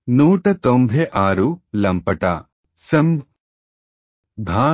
నూట తొంభై ఆరు లంపట సం ధా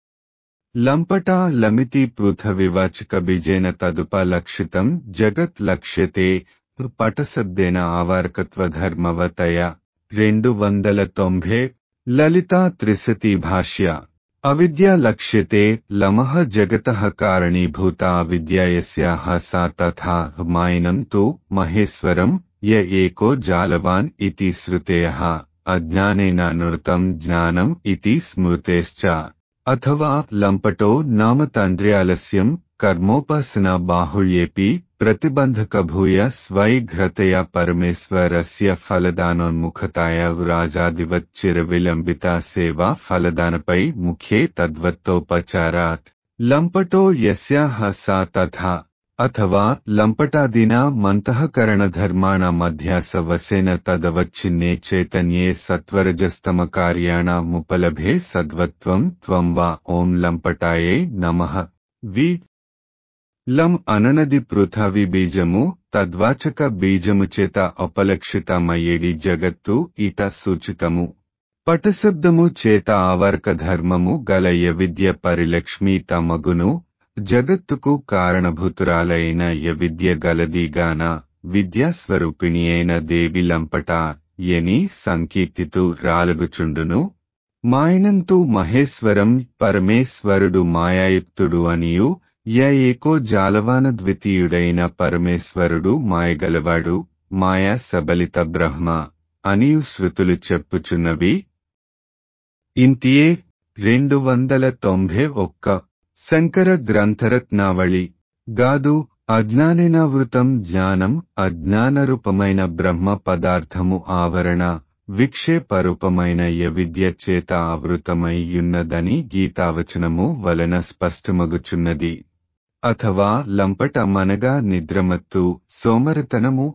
లంపట లమితి పృథవివాచక బీజేన తదుప లక్షితం జగత్ లక్ష్యతే పటశబ్దేన ఆవారకత్వధర్మవతయ రెండు వందల తొంభై లలితా త్రిశతి భాష్య అవిద్యా లక్ష్యతే లమః జగతః కారణీభూత అవిద్యా యస్యాః సా తథా మాయనం తు మహేశ్వరం య ఏకో జాలవాన్ ఇతి శ్రుతేయః అజ్ఞానేనానృతం జ్ఞానం ఇతి స్మృతేశ్చ అథవా లంపటో నామ తండ్ర్యాలస్యం కర్మోపాసన బాహుళ్యేపి ప్రతిబంధకభూయ స్వైఘ్రతయా పరమేశ్వరస్య ఫలదానోన్ముఖతాయ రాజాదివచ్చిరవిలంబిత సేవా ఫలదానపై ముఖ్యే తద్వత్తోపచారాత్ లంపటో యస్యాః సా తథా అథవా లంపటాదినా మంతఃకరణధర్మాణమధ్యాసవసేన తదవచ్చిన్నే చైతన్యే సత్వరజస్తమకార్యాణముపలభే సద్వత్వం త్వం వా ఓం లంపటాయే నమః వి లం అననది పృథావి బీజము తద్వాచక బీజము చేత అపలక్షితమయ్యేడి జగత్తు ఇట సూచితము పటశబ్దము చేత ఆవర్క ధర్మము గల యవిద్య పరిలక్ష్మి తమగును జగత్తుకు కారణభూతురాలైన యవిద్య గలదిగాన విద్యాస్వరూపిణి అయిన దేవి లంపట ఎని సంకీర్తితు రాలగుచుండును మాయనంతు మహేశ్వరం పరమేశ్వరుడు మాయాయుక్తుడు అనియు య ఏకో జాలవాన ద్వితీయుడైన పరమేశ్వరుడు మాయగలవాడు మాయా సబలిత బ్రహ్మ అనియు శృతులు చెప్పుచున్నవి ఇంతియే రెండు వందల తొంభై ఒక్క శంకర గ్రంథరత్నావళి గాదు అజ్ఞానేనావృతం జ్ఞానం అజ్ఞానరూపమైన బ్రహ్మ పదార్థము ఆవరణ విక్షేపరూపమైన యవిద్య చేత ఆవృతమైయున్నదని గీతావచనము వలన స్పష్టమగుచున్నది అథవా లంపటమనగా నిద్రమత్తు సోమరతనము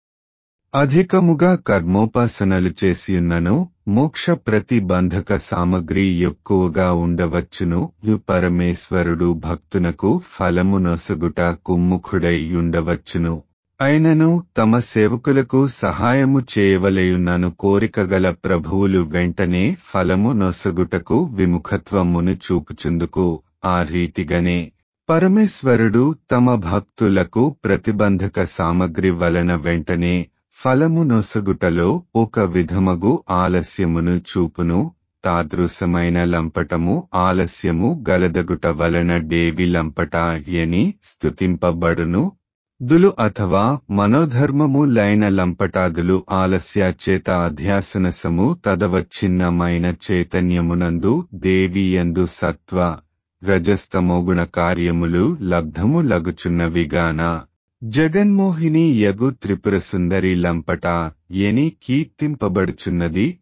అధికముగా కర్మోపాసనలు చేసియున్నను మోక్ష ప్రతిబంధక సామగ్రి ఎక్కువగా ఉండవచ్చును యు పరమేశ్వరుడు భక్తునకు ఫలము నొసగుట కుమ్ముఖుడై ఉండవచ్చును అయినను తమ సేవకులకు సహాయము చేయవలయున్నను కోరికగల ప్రభువులు వెంటనే ఫలము నొసగుటకు విముఖత్వమును చూపుచుందుకు ఆ రీతిగనే పరమేశ్వరుడు తమ భక్తులకు ప్రతిబంధక సామగ్రి వలన వెంటనే ఫలము నొసగుటలో ఒక విధమగు ఆలస్యమును చూపును తాదృశమైన లంపటము ఆలస్యము గలదగుట వలన డేవి లంపట ఎని స్తుతింపబడును దులు అథవా మనోధర్మము లైన లంపటాదులు ఆలస్య చేత అధ్యాసనసము తదవచ్ఛిన్నమైన చైతన్యమునందు దేవియందు సత్వ రజస్తమోగుణ కార్యములు లబ్ధము లగుచున్నవిగాన జగన్మోహిని యగు త్రిపుర సుందరి లంపట ఎని కీర్తింపబడుచున్నది